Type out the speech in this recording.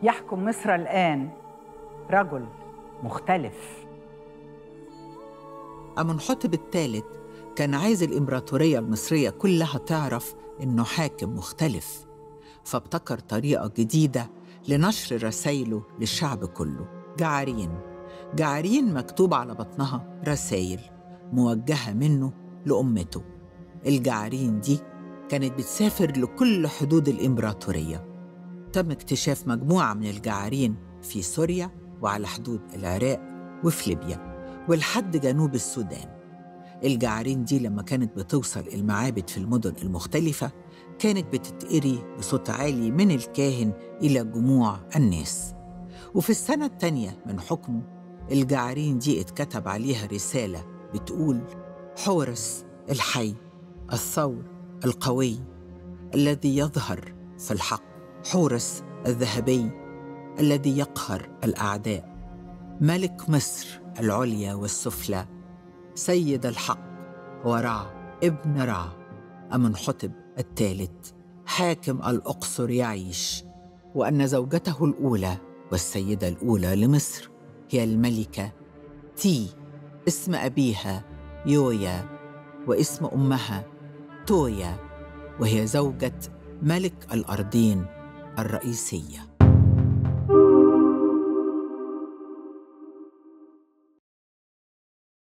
يحكم مصر الآن رجل مختلف أمنحتب الثالث كان عايز الإمبراطورية المصرية كلها تعرف إنه حاكم مختلف فابتكر طريقة جديدة لنشر رسايله للشعب كله جعارين جعارين مكتوب على بطنها رسايل موجهة منه لأمته الجعارين دي كانت بتسافر لكل حدود الإمبراطورية تم اكتشاف مجموعة من الجعارين في سوريا وعلى حدود العراق وفي ليبيا ولحد جنوب السودان الجعارين دي لما كانت بتوصل المعابد في المدن المختلفة كانت بتتقري بصوت عالي من الكاهن إلى جموع الناس وفي السنة التانية من حكمه الجعارين دي اتكتب عليها رسالة بتقول حورس الحي الثور القوي الذي يظهر في الحق حورس الذهبي الذي يقهر الأعداء ملك مصر العليا والسفلى سيد الحق هو رع ابن رع أمنحتب الثالث حاكم الأقصر يعيش وأن زوجته الأولى والسيدة الأولى لمصر هي الملكة تي اسم أبيها يويا واسم أمها تويا وهي زوجة ملك الأرضين الرئيسيه